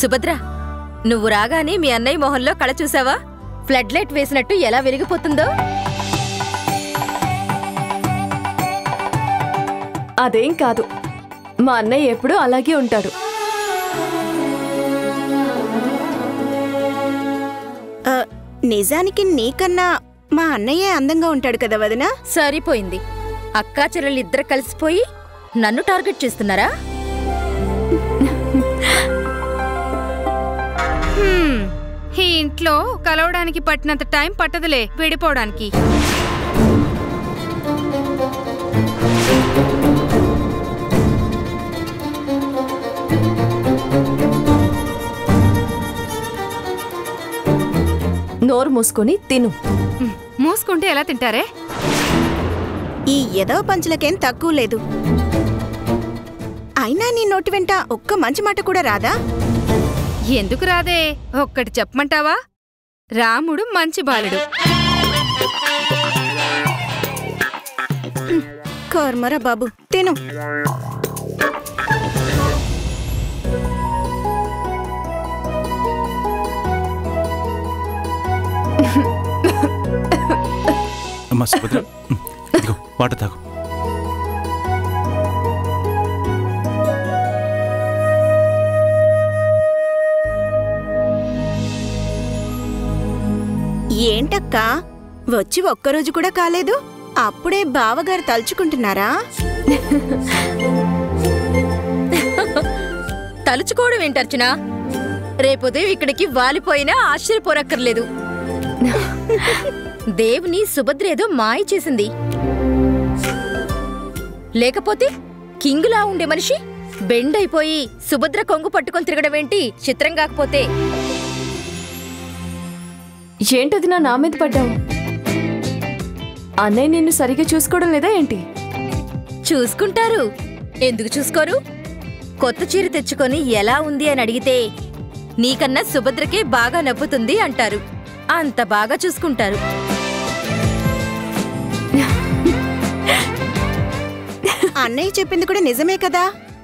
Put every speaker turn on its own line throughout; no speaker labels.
సుభద్ర నువ్వు రాగానే మీ అన్నయ్య మొహంలో కళ చూసావా ఫ్లడ్ లైట్ వేసినట్టు ఎలా వెలిగిపోతుందో
అదేం కాదు మా అన్నయ్య ఎప్పుడూ అలాగే ఉంటాడు
ఆ, నిజానికి నీకన్నా మా అన్నయ్యే అందంగా ఉంటాడు కదా వదినా
సరిపోయింది అక్కా చెల్లెలిద్దరు కలిసిపోయి నన్ను టార్గెట్ చేస్తున్నారా
హ్మ్, ఈ ఇంట్లో కలవడానికి పట్టినంత టైం పట్టదులే విడిపోవడానికి
నోరు మూసుకొని తిను
హ్మ్, మూసుకుంటే ఎలా తింటారే
ఈ ఎదవ పంచులకేం తక్కువ లేదు అయినా నీ నోటి వెంట ఒక్క మంచి మాట కూడా రాదా
ఎందుకు రాదే ఒక్కటి చెప్పమంటావా రాముడు మంచి బాలుడు
కర్మరా బాబు తిను
అమ్మా సుభద్ర ఉమ్, ఇదిగో వాటర్ తాగు
ఏంటక్కా వచ్చి ఒక్కరోజు కూడా కాలేదు అప్పుడే బావగారు తలుచుకుంటున్నారా
తలుచుకోవడం ఏంటర్చనా రేపుదయం ఇక్కడికి వాలిపోయినా ఆశ్చర్యపోరక్కర్లేదు దేవుని సుభద్ర ఏదో మాయ చేసింది లేకపోతే కింగులా ఉండే మనిషి బెండ్ అయిపోయి సుభద్ర కొంగు పట్టుకొని తిరగడం ఏంటి చిత్రం కాకపోతే
ఏంటది నా నా మీద పడ్డావు అన్నయ్య నిన్ను సరిగ్గా చూసుకోవడం లేదా ఏంటి
చూసుకుంటారు ఎందుకు చూసుకోరు కొత్త చీర తెచ్చుకొని ఎలా ఉంది అని అడిగితే నీకన్నా సుభద్రకే బాగా నవ్వుతుంది అంటారు అంత బాగా చూసుకుంటారు
అన్నయ్య చెప్పింది కూడా నిజమే కదా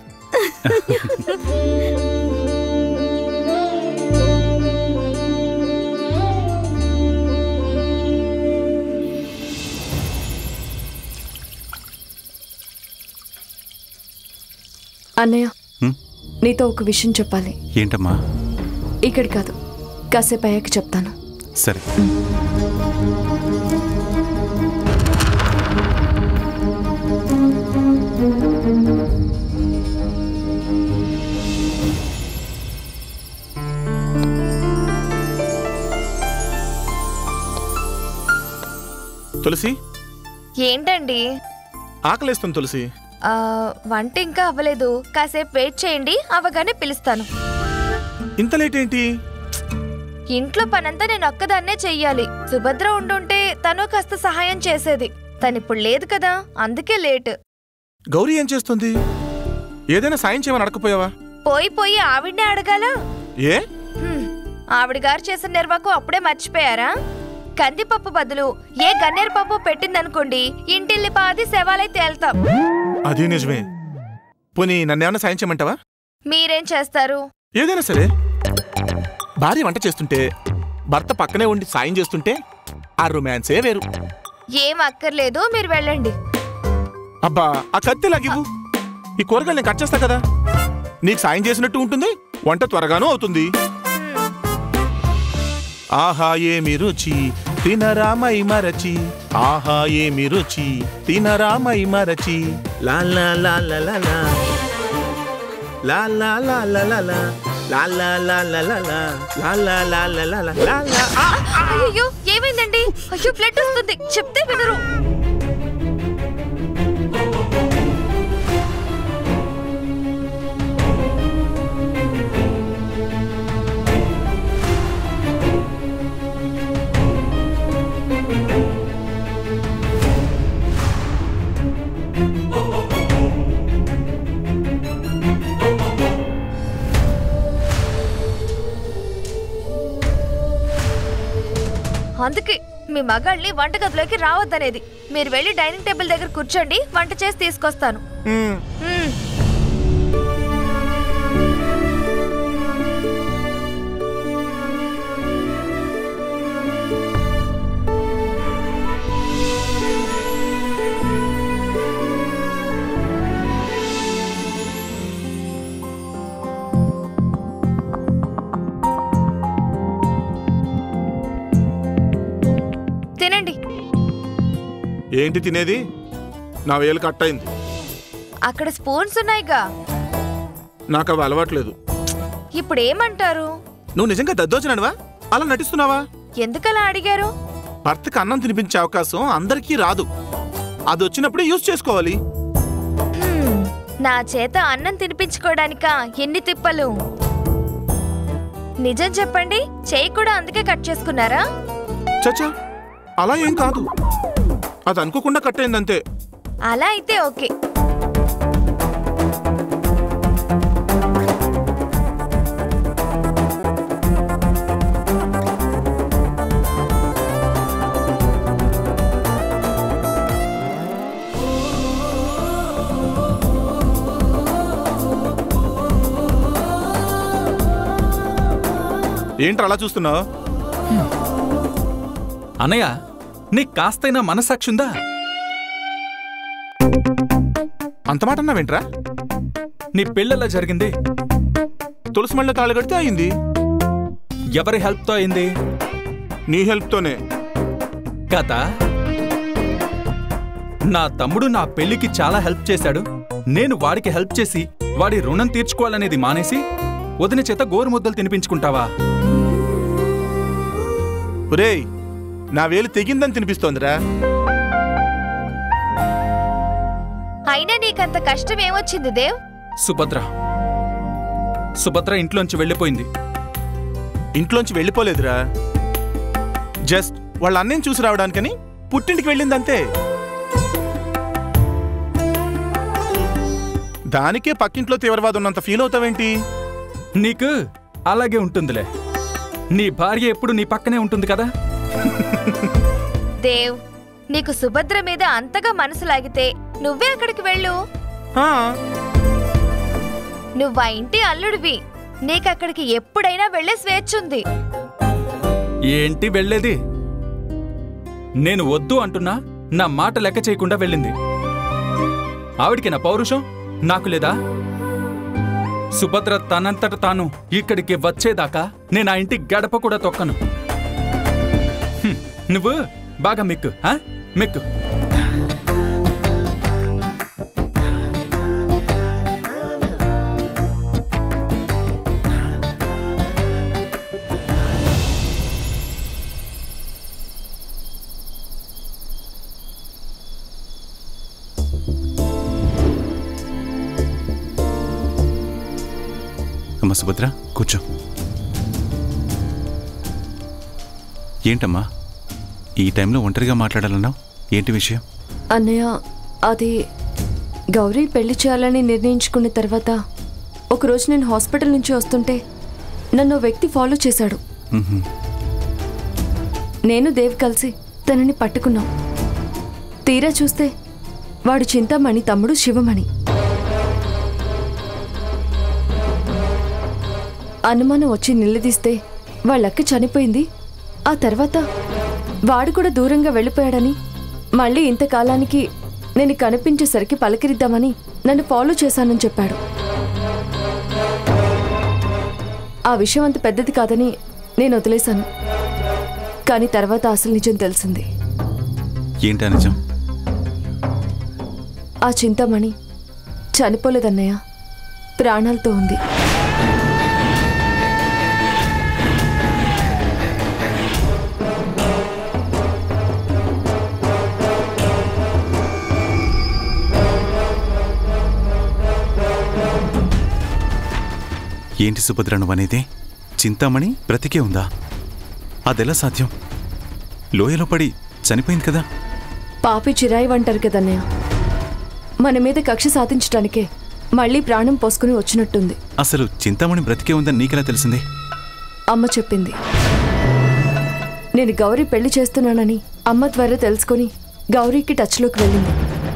అన్నయ్య
హ్మ్?
నీతో ఒక విషయం చెప్పాలి
ఏంటమ్మా
ఇక్కడ కాదు కాసేపు అయ్యాక చెప్తాను
సరే
తులసి
ఏంటండి
ఆకలేస్తుంది తులసి
ఆ, వంట ఇంకా అవ్వలేదు కాసేపు వెయిట్ చేయండి అవగానే పిలుస్తాను
ఇంత లేట్ ఏంటి
ఇంట్లో పనంతా నేను ఒక్కదాన్నే చెయ్యాలి సుభద్ర ఉండుంటే తను కాస్త సహాయం చేసేది తనిప్పుడు లేదు కదా అందుకే లేట్
గౌరీ ఏం చేస్తుంది ఏదైనా సాయం చేయమని అడగపోయావా
పోయి పోయి ఆవిడ్నే అడగాల
ఏ
ఆవిడ గారు చేసిన నిర్వాకం అప్పుడే మర్చిపోయారా కందిపప్పు బదులు ఏ గన్నేరు పప్పు పెట్టిందనుకోండి ఇంటిల్లి పాది శవాలై తేల్తాం
అది నిజమే పోనీ నన్నేమన్నా సాయం చేయమంటావా
మీరేం చేస్తారు
ఏదైనా సరే భార్య వంట చేస్తుంటే భర్త పక్కనే ఉండి సాయం చేస్తుంటే ఆ రొమాన్సే వేరు
ఏం అక్కర్లేదు మీరు వెళ్ళండి
అబ్బా ఆ కత్తి లాగివ్వు ఈ కూరగాయలు నేను కట్ చేస్తా కదా నీకు సాయం చేసినట్టు ఉంటుంది వంట త్వరగానూ అవుతుంది ఆహా ఏమి రుచి తినరామై మరచి ఆహా ఏమి రుచి తినరామై మరచి లా లా లా లా లా లా. లా లా లా లా లా లా. లా లా లా లా లా లా. లా లా లా లా లా లా. లా లా. ఆ!
అయ్యో ఏమైందండి అయ్యో బ్లడ్ వస్తుంది చెప్తే వినరు అందుకే మీ మగాళ్ళని వంటగదిలోకి రావద్దనేది మీరు వెళ్ళి డైనింగ్ టేబుల్ దగ్గర కూర్చోండి వంట చేసి తీసుకొస్తాను
మ్.
మ్మ్.
ఏంటి తినేది నా వేలు కట్ అయింది
అక్కడ స్పూన్స్ ఉన్నాయిగా
నాకు అవి అలవాట్లేదు
ఇప్పుడు ఏమంటారు
నువ్వు నిజంగా దద్దోచనడువా అలా నటిస్తున్నావా
ఎందుకలా అడిగారు
భర్తకి అన్నం తినిపించే అవకాశం అందరికీ రాదు అది వచ్చినప్పుడే యూజ్ చేసుకోవాలి
హ్మ్, నా చేత అన్నం తినిపించుకోవడానికా ఎన్ని తిప్పలు నిజం చెప్పండి చేయి కూడా అందుకే కట్ చేసుకున్నారా
చచ్చా అలా ఏం కాదు అది అనుకోకుండా కట్ అయిందంతే
అలా అయితే ఓకే
ఏంటి అలా చూస్తున్నావు
అన్నయ్య నీకు కాస్తైనా మనసాక్షి ఉందా
అంత మాట అన్నావేంట్రా
నీ పెళ్ళెలా జరిగింది
తులసి మళ్ళీ తాళి కడితే అయింది
ఎవరి హెల్ప్తో అయింది
నీ హెల్ప్తోనే
కథ నా తమ్ముడు నా పెళ్లికి చాలా హెల్ప్ చేశాడు నేను వాడికి హెల్ప్ చేసి వాడి రుణం తీర్చుకోవాలనేది మానేసి వదిన చేత గోరుముద్దలు తినిపించుకుంటావా
ఒరేయ్ నా వేలు తెగిందని తినిపిస్తోందిరా
అయినా నీకంత కష్టం ఏమొచ్చింది దేవ్
సుభద్ర సుభద్ర ఇంట్లోంచి వెళ్ళిపోయింది
ఇంట్లోంచి వెళ్ళిపోలేదురా జస్ట్ వాళ్ళ అన్నయ్యని చూసి రావడానికని పుట్టింటికి వెళ్ళిందంతే దానికే పక్కింట్లో తీవ్రవాదం ఉన్నంత ఫీల్ అవుతావేంటి
నీకు అలాగే ఉంటుందిలే నీ భార్య ఎప్పుడు నీ పక్కనే ఉంటుంది కదా
దేవ్ నీకు సుభద్ర మీద అంతగా మనసు లాగితే నువ్వే అక్కడికి వెళ్ళు
ఆ,
నువ్వు ఆ ఇంటి అల్లుడివి నీకక్కడికి ఎప్పుడైనా వెళ్లే స్వేచ్ఛ ఉంది
ఏంటి వెళ్ళేది నేను వద్దు అంటున్నా నా మాట లెక్క చేయకుండా వెళ్ళింది ఆవిడికి నా పౌరుషం నాకు లేదా సుభద్ర తనంతట తాను ఇక్కడికి వచ్చేదాకా నేను ఆ ఇంటి గడప కూడా తొక్కను హ్మ్, నువ్వు బాగా మిక్కు ఆ? మిక్కు
అమ్మా సుభద్ర కూర్చో ఏంటమ్మా ఈ టైంలో ఒంటరిగా మాట్లాడాలన్నావు ఏంటి విషయం
అన్నయ్య అది గౌరీ పెళ్లి చేయాలని నిర్ణయించుకున్న తర్వాత ఒకరోజు నేను హాస్పిటల్ నుంచి వస్తుంటే నన్ను ఓ వ్యక్తి ఫాలో చేశాడు
మ్హూ.
నేను దేవ్ కలిసి తనని పట్టుకున్నాం తీరా చూస్తే వాడు చింతామణి తమ్ముడు శివమణి అనుమానం వచ్చి నిలదీస్తే వాళ్ళక్క చనిపోయింది ఆ తర్వాత వాడు కూడా దూరంగా వెళ్ళిపోయాడని మళ్ళీ ఇంతకాలానికి నేను కనిపించేసరికి పలకరిద్దామని నన్ను ఫాలో చేశానని చెప్పాడు ఆ విషయం అంత పెద్దది కాదని నేను వదిలేశాను కానీ తర్వాత అసలు నిజం తెలిసింది
ఏంటా నిజం
ఆ చింతామణి చనిపోలేదన్నయ్య ప్రాణాలతో ఉంది
ఏంటి సుభద్ర నువ్వనేది చింతామణి బ్రతికే ఉందా అదెలా సాధ్యం లోయలో పడి చనిపోయింది కదా
పాపి చిరాయి అంటారు కదన్నయ్య మన మీద కక్ష సాధించడానికే మళ్ళీ ప్రాణం పోసుకుని వచ్చినట్టుంది
అసలు చింతామణి బ్రతికే ఉందని నీకెలా తెలిసింది
అమ్మ చెప్పింది నేను గౌరీ పెళ్లి చేస్తున్నానని అమ్మ ద్వారా తెలుసుకొని గౌరీకి టచ్లోకి వెళ్ళింది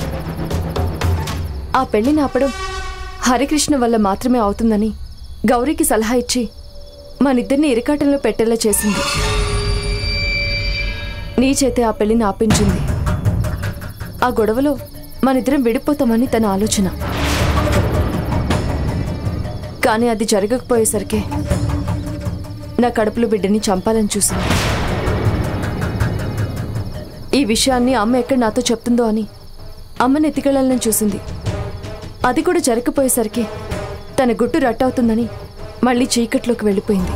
ఆ పెళ్లిని ఆపడం హరికృష్ణ వల్ల మాత్రమే అవుతుందని గౌరీకి సలహా ఇచ్చి మనిద్దరిని ఇరకాటంలో పెట్టేలా చేసింది నీ చేతే ఆ పెళ్లిని ఆపించింది ఆ గొడవలో మనిద్దరం విడిపోతామని తన ఆలోచన కానీ అది జరగకపోయేసరికి నా కడుపులో బిడ్డని చంపాలని చూసింది ఈ విషయాన్ని అమ్మ ఎక్కడ నాతో చెప్తుందో అని అమ్మని ఎత్తికెళ్ళాలని చూసింది అది కూడా జరగకపోయేసరికి తన గుట్టు రట్టవుతుందని మళ్ళీ చీకట్లోకి వెళ్ళిపోయింది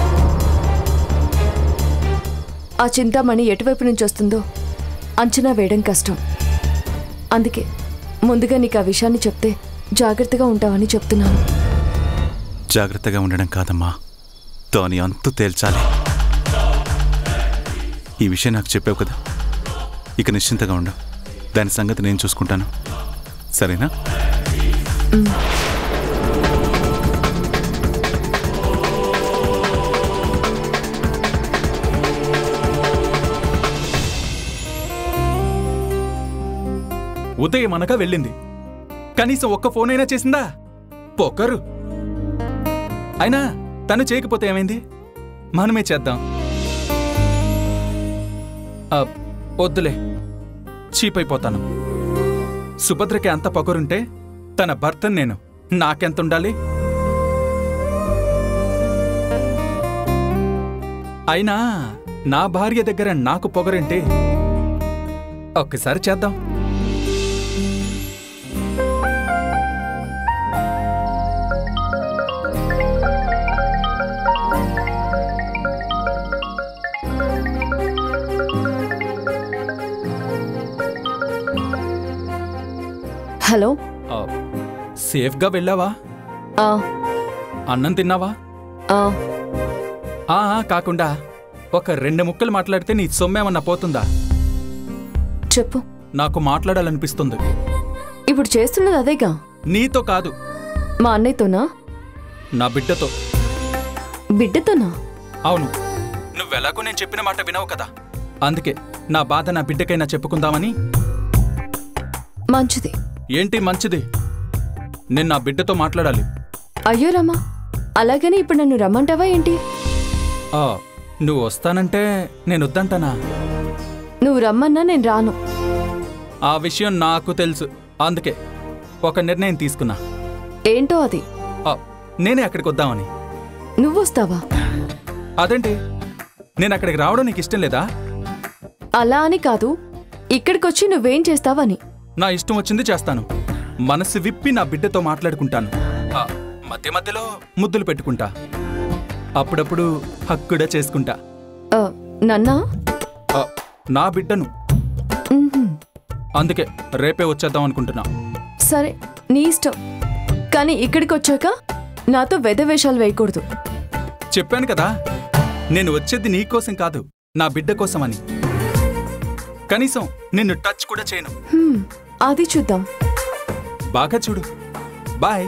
ఆ చింతామణి ఎటువైపు నుంచి వస్తుందో అంచనా వేయడం కష్టం అందుకే ముందుగా నీకు ఆ విషయాన్ని చెప్తే జాగ్రత్తగా ఉంటావని చెప్తున్నాను
జాగ్రత్తగా ఉండడం కాదమ్మా దాని అంతు తేల్చాలి ఈ విషయం నాకు చెప్పావు కదా ఇక నిశ్చింతగా ఉండు దాని సంగతి నేను చూసుకుంటాను సరేనా
ఉదయం అనగా వెళ్ళింది కనీసం ఒక్క ఫోన్ అయినా చేసిందా పొక్కరు అయినా తను చేయకపోతే ఏమైంది మనమే చేద్దాం ఆ, వద్దులే చీప్ అయిపోతాను సుభద్రకి అంత పొగరుంటే తన భర్తను నేను నాకెంత ఉండాలి అయినా నా భార్య దగ్గర నాకు పొగరంటే ఒక్కసారి చేద్దాం
హలో
ఆ, సేఫ్గా వెళ్ళావా
ఆ,
అన్నం తిన్నావా
ఆ,
ఆ ఆ, కాకుండా ఒక రెండు ముక్కలు మాట్లాడితే నీ సొమ్మేమన్నా పోతుందా
చెప్పు
నాకు మాట్లాడాలనిపిస్తుంది
ఇప్పుడు చేస్తున్నది అదేగా
నీతో కాదు
మా అన్నయ్యతోనా
నా బిడ్డతో
బిడ్డతోనా
అవును నువ్వెలాగో నేను చెప్పిన మాట వినవు కదా అందుకే నా బాధ నా బిడ్డకైనా చెప్పుకుందామని
మంచిది
ఏంటి మంచిది నేను నా బిడ్డతో మాట్లాడాలి
అయ్యో రామా అలాగని ఇప్పుడు నన్ను రమ్మంటావా ఏంటి
ఆ నువ్వు వస్తానంటే నేను వద్దంటానా
నువ్వు రమ్మన్నా నేను రాను
ఆ విషయం నాకు తెలుసు అందుకే ఒక నిర్ణయం తీసుకున్నా
ఏంటో అది
ఆ, నేనే అక్కడికి వద్దామని
నువ్వు వస్తావా
అదేంటి నేను అక్కడికి రావడం నీకు ఇష్టం లేదా
అలా అని కాదు ఇక్కడికొచ్చి నువ్వేం చేస్తావని
నా ఇష్టం వచ్చింది చేస్తాను మనసు విప్పి నా బిడ్డతో మాట్లాడుకుంటాను ఆ, మధ్య మధ్యలో ముద్దులు పెట్టుకుంటా అప్పుడప్పుడు హక్కుడా చేసుకుంటా
ఆ, నన్నా
ఆ, నా బిడ్డను
ఉహుం.
అందుకే రేపే వచ్చేద్దాం అనుకుంటున్నా
సరే నీ ఇష్టం కానీ ఇక్కడికి వచ్చాక నాతో వెధవేషాలు వేయకూడదు
చెప్పాను కదా నేను వచ్చేది నీ కోసం కాదు నా బిడ్డ కోసమని కనీసం నిన్ను టచ్ కూడా చేయను
హ్మ్, అది చూద్దాం
బాగా చూడు బాయ్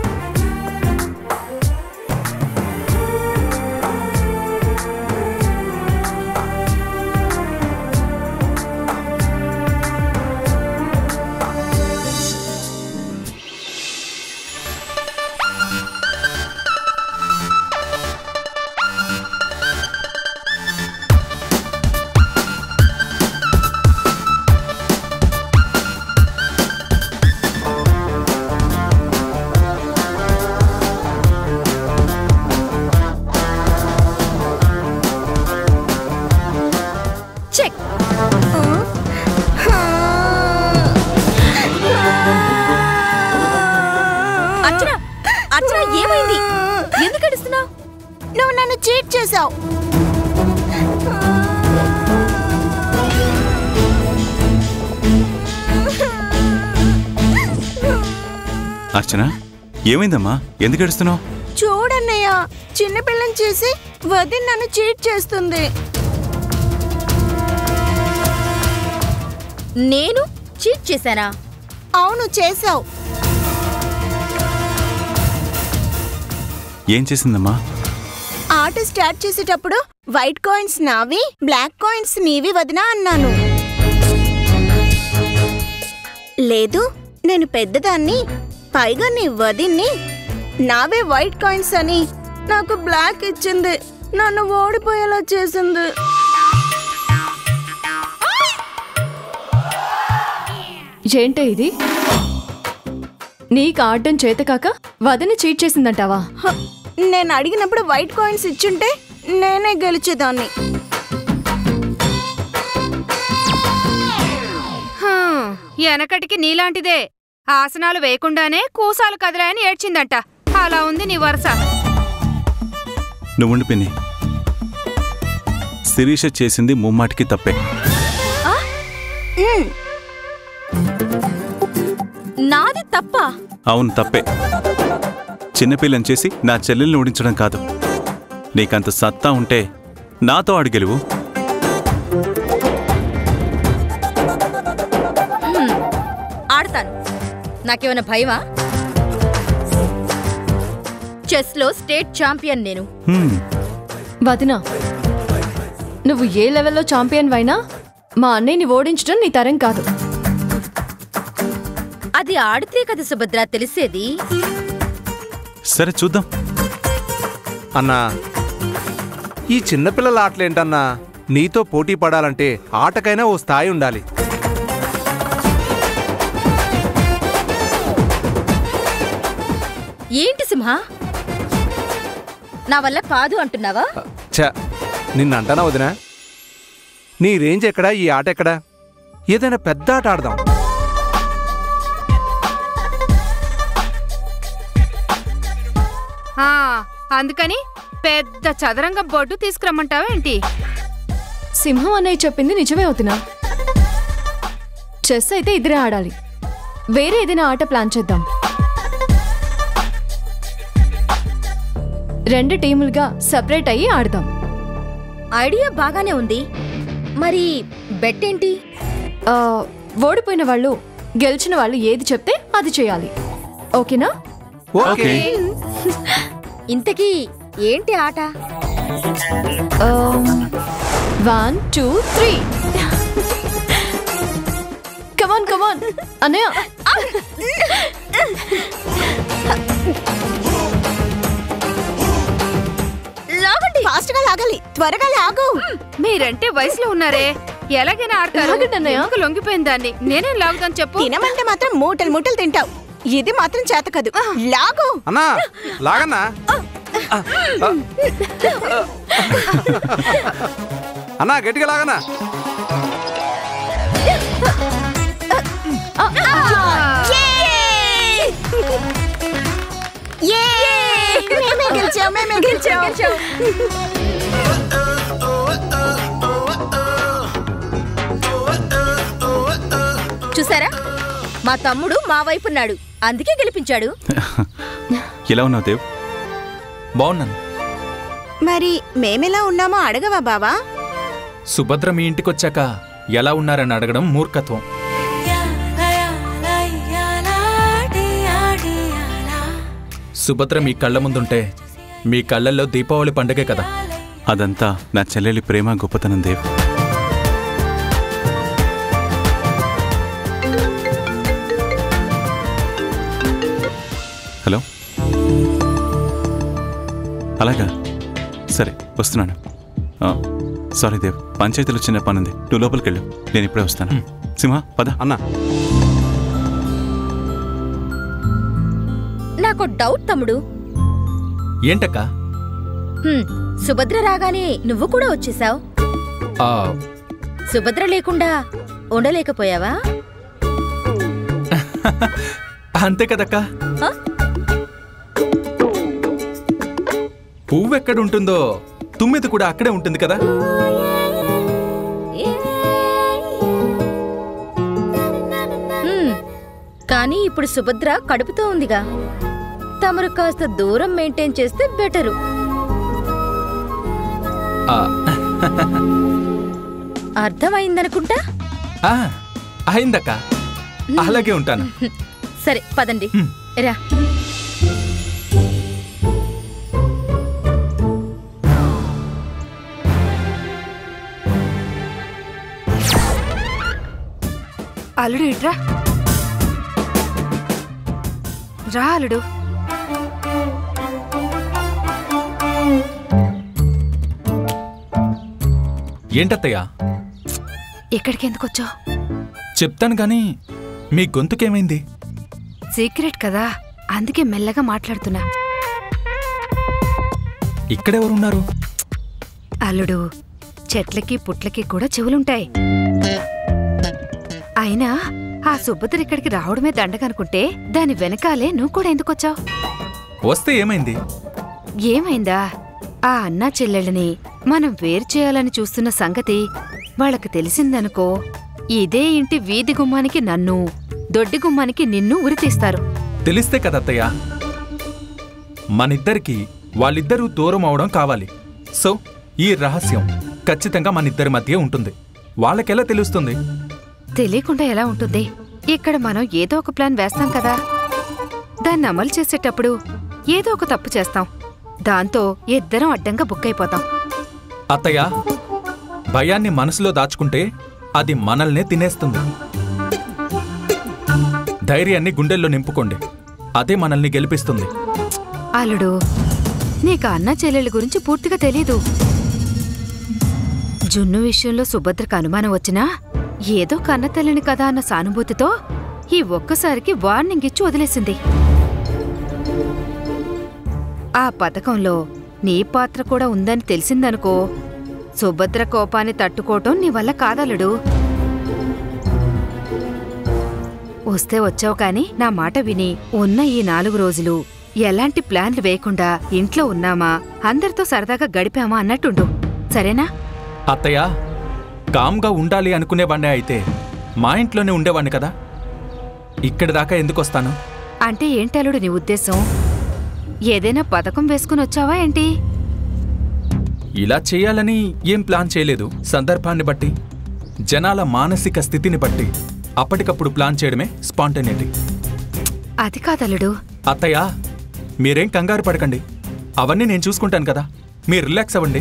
చెక్ అర్చన అర్చన ఏమైంది ఎందుకు అడుస్తున్నావు
నువ్వు నన్ను చీట్ చేసావు
అర్చన ఏమైందమ్మా ఎందుకు ఏడుస్తున్నావు
చూడన్నయ్య చిన్నపిల్లని చేసి వదిన నన్ను చీట్ చేస్తుంది
నేను చీట్ చేశానా
అవును చేసావు
ఏం చేసిందమ్మా
ఆట స్టార్ట్ చేసేటప్పుడు వైట్ కాయిన్స్ నావి బ్లాక్ కాయిన్స్ నీవి వదినా అన్నాను లేదు నేను పెద్దదాన్ని పైగా నీ వదిన్ని నావే వైట్ కాయిన్స్ అని నాకు బ్లాక్ ఇచ్చింది నన్ను ఓడిపోయేలా చేసింది
ఏంటే ఇది నీకు ఆడడం చేతకాక వదని చీట్ చేసిందంటావా
హ, నేను అడిగినప్పుడు వైట్ కాయిన్స్ ఇచ్చుంటే నేనే గెలిచేదాన్ని
వెనకటికి నీలాంటిదే ఆసనాలు వేయకుండానే కూసాలు కదిలాయని ఏడ్చిందంట అలా ఉంది నీ వరుస
నువ్వుండి పిన్ని శిరీష చేసింది ముమ్మాటికి తప్పే
నాది తప్ప
అవును తప్పే చిన్నపిల్లని చేసి నా చెల్లెల్ని ఓడించడం కాదు నీకంత సత్తా ఉంటే నాతో ఆడు గెలువు
ఆడతాను నాకేమైనా భయమా చెస్లో స్టేట్ ఛాంపియన్ నేను
హ్మ్,
వదిన నువ్వు ఏ లెవెల్లో ఛాంపియన్ అయినా మా అన్నయ్యని ఓడించడం నీ తరం కాదు
అది ఆడితే కదా సుభద్ర తెలిసేది
సరే చూద్దాం
అన్నా ఈ చిన్నపిల్లల ఆటలేంటన్నా నీతో పోటీ పడాలంటే ఆటకైనా ఓ స్థాయి ఉండాలి
ఏంటి సింహ నా వల్ల కాదు అంటున్నావా
ఛ నిన్నంటానా వదినా నీ రేంజ్ ఎక్కడా ఈ ఆట ఎక్కడా ఏదైనా పెద్ద ఆట ఆడదాం
ఆ అందుకని పెద్ద చదరంగం బోర్డు తీసుకురమ్మంటావేంటి
సింహం అన్నయ్య చెప్పింది నిజమే అవుతున్నా చెస్ అయితే ఇద్దరే ఆడాలి వేరే ఏదైనా ఆట ప్లాన్ చేద్దాం రెండు టీములుగా సపరేట్ అయ్యి ఆడదాం
ఐడియా బాగానే ఉంది మరి బెట్ ఏంటి
ఆ, ఓడిపోయిన వాళ్ళు గెలిచిన వాళ్ళు ఏది చెప్తే అది చేయాలి ఓకేనా
ఓకే
ఇంతకీ ఏంటి ఆట
one two three come on come on అన్నయ్య
లాగండి
ఫాస్ట్ గా లాగాలి త్వరగా లాగు
మీరంటే వయసులో ఉన్నారే ఎలాగైనా ఆడతారు
లాగండి అన్నయ్య.
ఎందుకు లొంగిపోయింది దాన్ని నేనేం లాగుతాను చెప్పు
తినమంటే మాత్రం మూటలు మూటలు తింటావు ఇది మాత్రం చేత కదు లాగు
అన్నా లాగన్నా అన్నా గట్టిగా లాగన్నా
మేమే గెలిచాం మేమే గెలిచాం
చూసారా మా తమ్ముడు మా వైపున్నాడు అందుకే గెలిపించాడు
ఎలా ఉన్నావు దేవ్
బాగున్నాను
మరి మేమెలా ఉన్నామో అడగవా బావా
సుభద్ర మీ ఇంటికొచ్చాక ఎలా ఉన్నారని అడగడం మూర్ఖత్వం సుభద్ర మీ కళ్ళ ముందుంటే మీ కళ్ళల్లో దీపావళి పండగే కదా
అదంతా నా చెల్లెలి ప్రేమ గొప్పతనం దేవ్ హలో అలాగా సరే వస్తున్నాను ఆ, సారీ దేవ్ పంచాయతీలో చిన్న పని ఉంది నువ్వు లోపలికి వెళ్ళు నేను ఇప్పుడే వస్తాను సింహ పద
అన్నా
నాకు డౌట్ తమ్ముడు
ఏంటక్క
హ్మ్, సుభద్ర రాగానే నువ్వు కూడా వచ్చేసావు
ఆ,
సుభద్ర లేకుండా ఉండలేకపోయావా
అంతే కదక్క
ఆ?
పువ్వు ఎక్కడుంటుందో తుమ్మిది కూడా అక్కడే ఉంటుంది కదా
హ్మ్, కానీ ఇప్పుడు సుభద్ర కడుపుతో ఉందిగా తమరు కాస్త దూరం మెయింటైన్ చేస్తే బెటరు
ఆ,
అర్థమైందనుకుంటా
ఆ, అయిందక్క అలాగే ఉంటాను
సరే పదండి
హ్మ్.
రా
అల్లుడు ఇట్రా రా అల్లుడు
ఏంటత్తయ్యా
ఇక్కడికి ఎందుకు వచ్చావు
చెప్తాను గాని మీ గొంతుకేమైంది
సీక్రెట్ కదా అందుకే మెల్లగా మాట్లాడుతున్నా
ఇక్కడెవరున్నారు
అల్లుడు చెట్లకి పుట్లకి కూడా చెవులుంటాయి అయినా ఆ సుభద్ర ఇక్కడికి రావడమే దండగనుకుంటే దాని వెనకాలే నువ్వు కూడా ఎందుకొచ్చావు
వస్తే ఏమైంది
ఏమైందా ఆ అన్నా చెల్లెళ్ళని మనం వేరు చేయాలని చూస్తున్న సంగతి వాళ్ళకి తెలిసిందనుకో ఇదే ఇంటి వీధి గుమ్మానికి నన్ను దొడ్డి గుమ్మానికి నిన్ను ఉరితీస్తారు
తెలిస్తే కదత్తయ్య మనిద్దరికి వాళ్ళిద్దరూ దూరం అవడం కావాలి సో ఈ రహస్యం ఖచ్చితంగా మనిద్దరి మధ్య ఉంటుంది వాళ్ళకెలా తెలుస్తుంది
తెలియకుండా ఎలా ఉంటుంది ఇక్కడ మనం ఏదో ఒక ప్లాన్ వేస్తాం కదా దాన్ని అమలు చేసేటప్పుడు ఏదో ఒక తప్పు చేస్తాం దాంతో ఇద్దరం అడ్డంగా బుక్ అయిపోతాం
అత్తయ్య భయాన్ని మనసులో దాచుకుంటే అది మనల్నే తినేస్తుంది ధైర్యాన్ని గుండెల్లో నింపుకోండి అదే మనల్ని గెలిపిస్తుంది
అల్లుడు నీకు అన్న చెల్లెళ్ళ గురించి పూర్తిగా తెలీదు జున్ను విషయంలో సుభద్రకు అనుమానం వచ్చినా ఏదో కన్నతల్లిని కదా అన్న సానుభూతితో ఈ ఒక్కసారికి వార్నింగ్ ఇచ్చి వదిలేసింది ఆ పథకంలో నీ పాత్ర కూడా ఉందని తెలిసిందనుకో సుభద్ర కోపాన్ని తట్టుకోవటం నీ వల్ల కాదలుడు వస్తే వచ్చావు కాని నా మాట విని ఉన్న ఈ నాలుగు రోజులు ఎలాంటి ప్లాన్లు వేయకుండా ఇంట్లో ఉన్నామా అందరితో సరదాగా గడిపామా అన్నట్టుండు సరేనా
అత్తయ్య కామ్గా ఉండాలి అనుకునేవాణ్ణే అయితే మా ఇంట్లోనే ఉండేవాణ్ణి కదా ఇక్కడి దాకా ఎందుకొస్తాను
అంటే ఏంటలుడు నీ ఉద్దేశం ఏదైనా పథకం వేసుకుని వచ్చావా ఏంటి
ఇలా చేయాలని ఏం ప్లాన్ చేయలేదు సందర్భాన్ని బట్టి జనాల మానసిక స్థితిని బట్టి అప్పటికప్పుడు ప్లాన్ చేయడమే స్పాంటేనిటీ
అది కాదలుడు
అత్తయ్య మీరేం కంగారు పడకండి అవన్నీ నేను చూసుకుంటాను కదా మీరు రిలాక్స్ అవ్వండి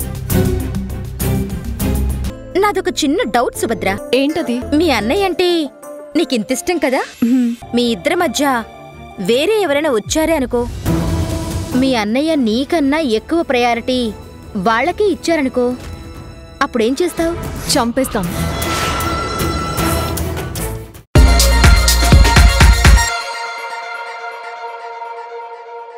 నాదొక చిన్న డౌట్ సుభద్ర
ఏంటది
మీ అన్నయ్య అంటే నీకింతిష్టం కదా మీ ఇద్దరి మధ్య వేరే ఎవరైనా వచ్చారే అనుకో మీ అన్నయ్య నీకన్నా ఎక్కువ ప్రయారిటీ వాళ్ళకే ఇచ్చారనుకో అప్పుడేం చేస్తావు
చంపేస్తాం